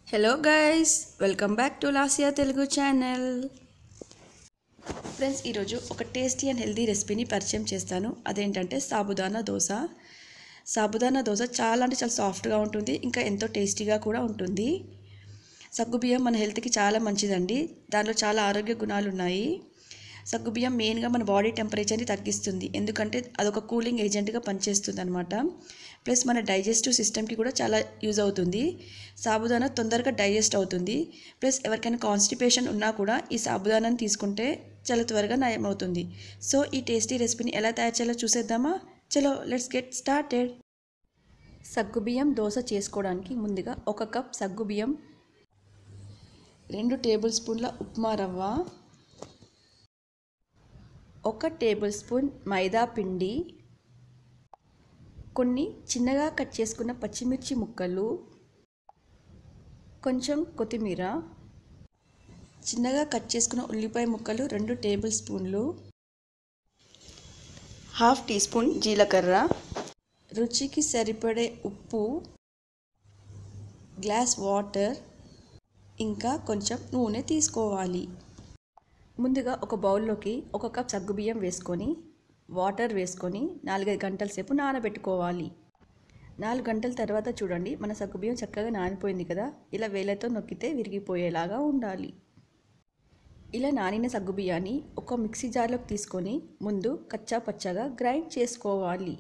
hello guys welcome back to లాసియా Telugu channel friends ఈరోజు ఒక టేస్టీ అండ్ హెల్తీ రెసిపీని పరిచయం చేస్తాను అదేంటంటే సాబుదానా దోశ సాబుదానా దోశ చాలా అంటే చాలా సాఫ్ట్గా ఉంటుంది ఇంకా ఎంతో టేస్టీగా కూడా ఉంటుంది సగ్గుబియ్యం మన హెల్త్కి చాలా మంచిదండి దానిలో చాలా ఆరోగ్య గుణాలు ఉన్నాయి సగ్గుబియ్యం మెయిన్గా మన బాడీ టెంపరేచర్ని తగ్గిస్తుంది ఎందుకంటే అదొక కూలింగ్ ఏజెంట్గా పనిచేస్తుంది అనమాట ప్లస్ మన డైజెస్టివ్ సిస్టమ్కి కూడా చాలా యూజ్ అవుతుంది సాబుదానా తొందరగా డైజెస్ట్ అవుతుంది ప్లస్ ఎవరికైనా కాన్స్టిపేషన్ ఉన్నా కూడా ఈ సాబుదానాన్ని తీసుకుంటే చాలా త్వరగా నయం అవుతుంది సో ఈ టేస్టీ రెసిపీని ఎలా తయారు చేయాలో చూసేద్దామా చలో లెట్స్ గెట్ స్టార్టెడ్ సగ్గుబియ్యం దోశ చేసుకోవడానికి ముందుగా ఒక కప్ సగ్గుబియ్యం రెండు టేబుల్ స్పూన్ల ఉప్మా రవ్వ ఒక టేబుల్ స్పూన్ మైదా పిండి కొన్ని చిన్నగా కట్ చేసుకున్న పచ్చిమిర్చి ముక్కలు కొంచెం కొత్తిమీర చిన్నగా కట్ చేసుకున్న ఉల్లిపాయ ముక్కలు రెండు టేబుల్ స్పూన్లు హాఫ్ టీ స్పూన్ జీలకర్ర రుచికి సరిపడే ఉప్పు గ్లాస్ వాటర్ ఇంకా కొంచెం నూనె తీసుకోవాలి ముందుగా ఒక బౌల్లోకి ఒక కప్ సగ్గుబియ్యం వేసుకొని వాటర్ వేసుకొని నాలుగైదు గంటల సేపు నానబెట్టుకోవాలి నాలుగు గంటల తర్వాత చూడండి మన సగ్గుబియ్యం చక్కగా నానిపోయింది కదా ఇలా వేలతో నొక్కితే విరిగిపోయేలాగా ఉండాలి ఇలా నానిన సగ్గుబియ్యాన్ని ఒక మిక్సీ జార్లోకి తీసుకొని ముందు కచ్చా పచ్చగా గ్రైండ్ చేసుకోవాలి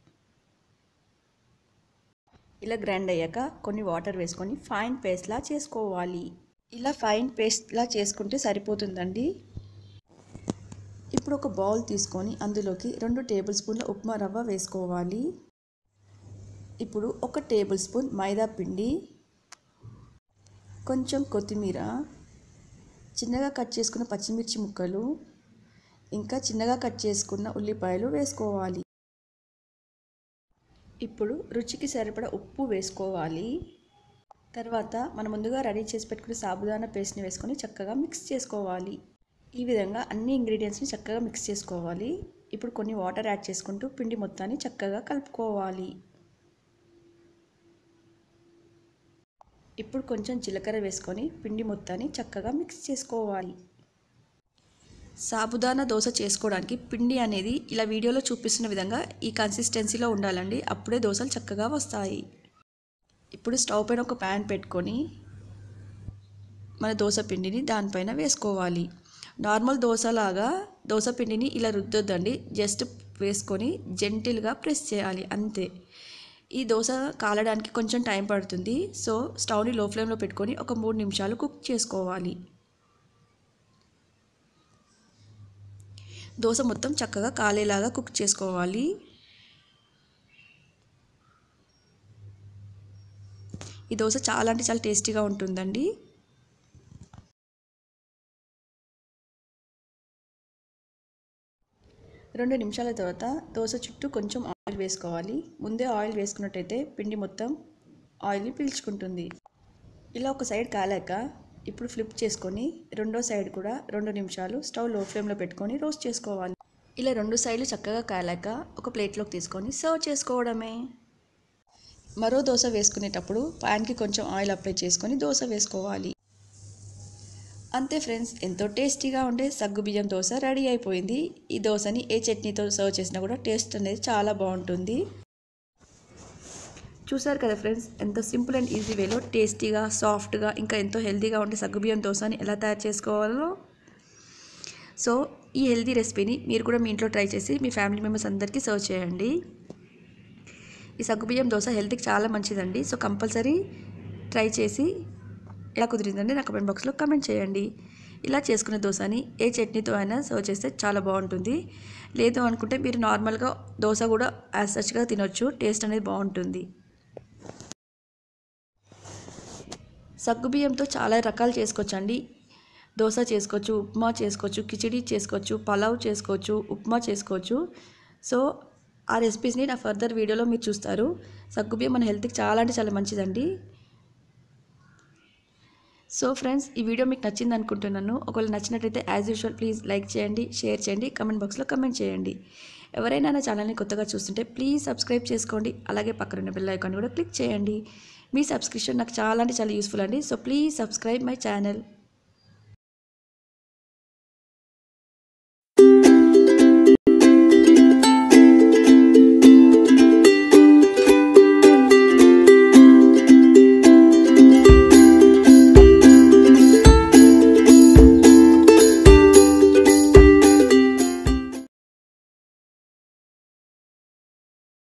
ఇలా గ్రైండ్ అయ్యాక కొన్ని వాటర్ వేసుకొని ఫైన్ పేస్ట్లా చేసుకోవాలి ఇలా ఫైన్ పేస్ట్లా చేసుకుంటే సరిపోతుందండి ఇప్పుడు ఒక బౌల్ తీసుకొని అందులోకి రెండు టేబుల్ స్పూన్ల ఉప్మా రవ్వ వేసుకోవాలి ఇప్పుడు ఒక టేబుల్ స్పూన్ మైదా పిండి కొంచెం కొత్తిమీర చిన్నగా కట్ చేసుకున్న పచ్చిమిర్చి ముక్కలు ఇంకా చిన్నగా కట్ చేసుకున్న ఉల్లిపాయలు వేసుకోవాలి ఇప్పుడు రుచికి సరిపడ ఉప్పు వేసుకోవాలి తర్వాత మనం ముందుగా రెడీ చేసి పెట్టుకున్న సాబుదానా పేస్ట్ని వేసుకొని చక్కగా మిక్స్ చేసుకోవాలి ఈ విధంగా అన్ని ఇంగ్రీడియంట్స్ని చక్కగా మిక్స్ చేసుకోవాలి ఇప్పుడు కొన్ని వాటర్ యాడ్ చేసుకుంటూ పిండి మొత్తాన్ని చక్కగా కలుపుకోవాలి ఇప్పుడు కొంచెం జీలకర్ర వేసుకొని పిండి మొత్తాన్ని చక్కగా మిక్స్ చేసుకోవాలి సాబుదానా దోశ చేసుకోవడానికి పిండి అనేది ఇలా వీడియోలో చూపిస్తున్న విధంగా ఈ కన్సిస్టెన్సీలో ఉండాలండి అప్పుడే దోశలు చక్కగా వస్తాయి ఇప్పుడు స్టవ్ పైన ఒక ప్యాన్ పెట్టుకొని మన దోశ పిండిని దానిపైన వేసుకోవాలి నార్మల్ దోశలాగా దోశ పిండిని ఇలా రుద్దొద్దండి జస్ట్ వేసుకొని జెంటిల్గా ప్రెస్ చేయాలి అంతే ఈ దోశ కాలడానికి కొంచెం టైం పడుతుంది సో స్టవ్ని లో ఫ్లేమ్లో పెట్టుకొని ఒక మూడు నిమిషాలు కుక్ చేసుకోవాలి దోశ మొత్తం చక్కగా కాలేలాగా కుక్ చేసుకోవాలి ఈ దోశ చాలా అంటే చాలా టేస్టీగా ఉంటుందండి రెండు నిమిషాల తర్వాత దోశ చుట్టూ కొంచెం ఆయిల్ వేసుకోవాలి ముందే ఆయిల్ వేసుకున్నట్టయితే పిండి మొత్తం ఆయిల్ని పీల్చుకుంటుంది ఇలా ఒక సైడ్ కాలాక ఇప్పుడు ఫ్లిప్ చేసుకొని రెండో సైడ్ కూడా రెండు నిమిషాలు స్టవ్ లో ఫ్లేమ్లో పెట్టుకొని రోస్ట్ చేసుకోవాలి ఇలా రెండు సైడ్లు చక్కగా కాలాక ఒక ప్లేట్లోకి తీసుకొని సర్వ్ చేసుకోవడమే మరో దోశ వేసుకునేటప్పుడు ప్యాన్కి కొంచెం ఆయిల్ అప్లై చేసుకొని దోశ వేసుకోవాలి అంతే ఫ్రెండ్స్ ఎంతో టేస్టీగా ఉండే సగ్గుబియ్యం దోశ రెడీ అయిపోయింది ఈ దోశని ఏ చట్నీతో సర్వ్ చేసినా కూడా టేస్ట్ అనేది చాలా బాగుంటుంది చూసారు కదా ఫ్రెండ్స్ ఎంతో సింపుల్ అండ్ ఈజీ వేలో టేస్టీగా సాఫ్ట్గా ఇంకా ఎంతో హెల్తీగా ఉండే సగ్గుబియ్యం దోశని ఎలా తయారు చేసుకోవాలో సో ఈ హెల్తీ రెసిపీని మీరు కూడా మీ ఇంట్లో ట్రై చేసి మీ ఫ్యామిలీ మెంబర్స్ అందరికీ సర్వ్ చేయండి ఈ సగ్గుబియ్యం దోశ హెల్త్కి చాలా మంచిదండి సో కంపల్సరీ ట్రై చేసి ఎలా కుదిరిందండి నా కమెంట్ బాక్స్లో కమెంట్ చేయండి ఇలా చేసుకునే దోశని ఏ చట్నీతో అయినా సర్వ్ చేస్తే చాలా బాగుంటుంది లేదు అనుకుంటే మీరు నార్మల్గా దోశ కూడా యాజ్ సచ్గా తినొచ్చు టేస్ట్ అనేది బాగుంటుంది సగ్గుబియ్యంతో చాలా రకాలు చేసుకోవచ్చండి దోశ చేసుకోవచ్చు ఉప్మా చేసుకోవచ్చు కిచిడి చేసుకోవచ్చు పలావ్ చేసుకోవచ్చు ఉప్మా చేసుకోవచ్చు సో ఆ రెసిపీస్ని నా ఫర్దర్ వీడియోలో మీరు చూస్తారు సగ్గుబియ్యం మన హెల్త్కి చాలా అంటే చాలా మంచిదండి సో ఫ్రెండ్స్ ఈ వీడియో మీకు నచ్చింది అనుకుంటున్నాను ఒకవేళ నచ్చినట్టయితే యాజ్ యూజువల్ ప్లీజ్ లైక్ చేయండి షేర్ చేయండి కమెంట్ బాక్స్లో కమెంట్ చేయండి ఎవరైనా నా ఛానల్ని కొత్తగా చూస్తుంటే ప్లీజ్ సబ్స్క్రైబ్ చేసుకోండి అలాగే పక్కనున్న బెల్ ఐకాన్ కూడా క్లిక్ చేయండి మీ సబ్స్క్రిప్షన్ నాకు చాలా అంటే చాలా యూస్ఫుల్ అండి so please subscribe my channel